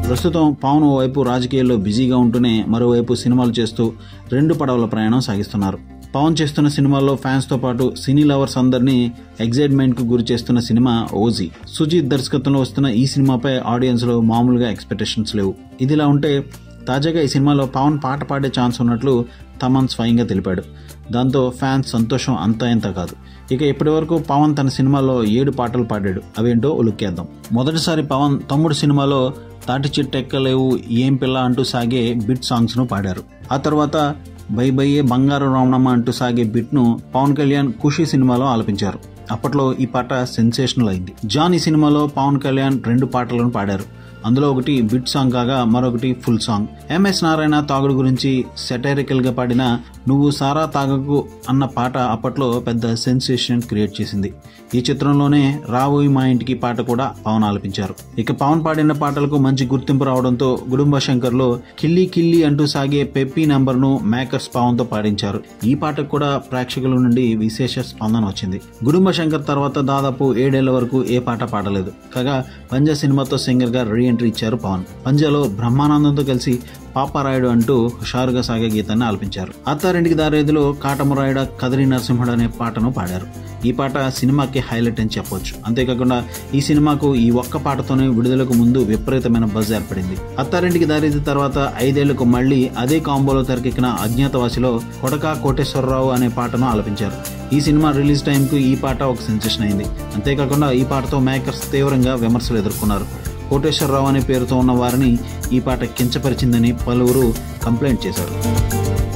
ప్రస్తుతం పవన్ ఓవైపు రాజకీయాల్లో బిజీగా ఉంటూనే మరోవైపు సినిమాలు చేస్తూ రెండు పడవల ప్రయాణం సాగిస్తున్నారు పవన్ చేస్తున్న సినిమాల్లో ఫ్యాన్స్ తో పాటు సినీ లవర్స్ అందరినీ ఎగ్జైట్మెంట్ కు గురి చేస్తున్న సినిమా ఓజీ సుజీత్ దర్శకత్వంలో వస్తున్న ఈ సినిమాపై ఆడియన్స్ లో మామూలుగా ఎక్స్పెక్టేషన్స్ లేవు ఇదిలా ఉంటే తాజాగా ఈ సినిమాలో పవన్ పాట పాడే ఛాన్స్ ఉన్నట్లు తమన్ స్వయంగా తెలిపాడు దాంతో ఫ్యాన్స్ సంతోషం అంతా ఇంత కాదు ఇక ఇప్పటి వరకు పవన్ తన సినిమాలో ఏడు పాటలు పాడాడు అవేంటో ఉలుక్కేద్దాం మొదటిసారి పవన్ తమ్ముడు సినిమాలో తాటి చెట్టు ఎక్కలేవు ఏం పిల్ల అంటూ సాగే బిట్ సాంగ్స్ ను పాడారు ఆ తర్వాత బై బయ్యే బంగారు రావణమ్మ అంటూ సాగే బిట్ ను పవన్ కళ్యాణ్ ఖుషి సినిమాలో ఆలపించారు అప్పట్లో ఈ పాట సెన్సేషనల్ అయింది జాన్ ఈ సినిమాలో పవన్ కళ్యాణ్ రెండు పాటలను పాడారు అందులో ఒకటి బిట్ సాంగ్ కాగా మరొకటి ఫుల్ సాంగ్ ఎంఎస్ నారాయణ తాగుడు గురించి సెటైరికల్ గా పాడిన నువ్వు సారా తాగకు అన్న పాట అప్పట్లో పెద్ద సెన్సేషన్ క్రియేట్ చేసింది ఈ చిత్రంలోనే రావోయి మా ఇంటికి పాట కూడా పవన్ ఆలపించారు ఇక పవన్ పాడిన పాటలకు మంచి గుర్తింపు రావడంతో గుడుంబ శంకర్లో కిల్లి కిల్లి అంటూ సాగే పెప్పీ నంబర్ ను మేకర్స్ పవన్ తో పాడించారు ఈ పాటకు కూడా ప్రేక్షకుల నుండి విశేష స్పందన వచ్చింది గుడుంబ శంకర్ తర్వాత దాదాపు ఏడేళ్ల వరకు ఏ పాట పాడలేదు కాగా పంజా సినిమాతో సింగర్ గా రీ ఎంట్రీ ఇచ్చారు పవన్ పంజాలో బ్రహ్మానందంతో కలిసి పాపారాయుడు అంటూ హుషారుగా సాగే గీతాన్ని ఆలపించారు అత్తారింటికి దారేదిలో కాటమురాయుడ కదరి నరసింహుడు అనే పాటను పాడారు ఈ పాట సినిమాకి హైలైట్ అని చెప్పొచ్చు అంతేకాకుండా ఈ సినిమాకు ఈ ఒక్క పాటతోనే విడుదలకు ముందు విపరీతమైన బజ్ ఏర్పడింది అత్తారింటికి దారేది తర్వాత ఐదేళ్లకు మళ్లీ అదే కాంబోలో తెరకెక్కిన అజ్ఞాతవాసిలో కొడక కోటేశ్వరరావు అనే పాటను ఆలపించారు ఈ సినిమా రిలీజ్ టైంకు ఈ పాట ఒక సెన్సేషన్ అయింది అంతేకాకుండా ఈ పాటతో మేకర్స్ తీవ్రంగా విమర్శలు ఎదుర్కొన్నారు కోటేశ్వరరావు అనే పేరుతో ఉన్న వారిని ఈ పాట కించపరిచిందని పలువురు కంప్లైంట్ చేశారు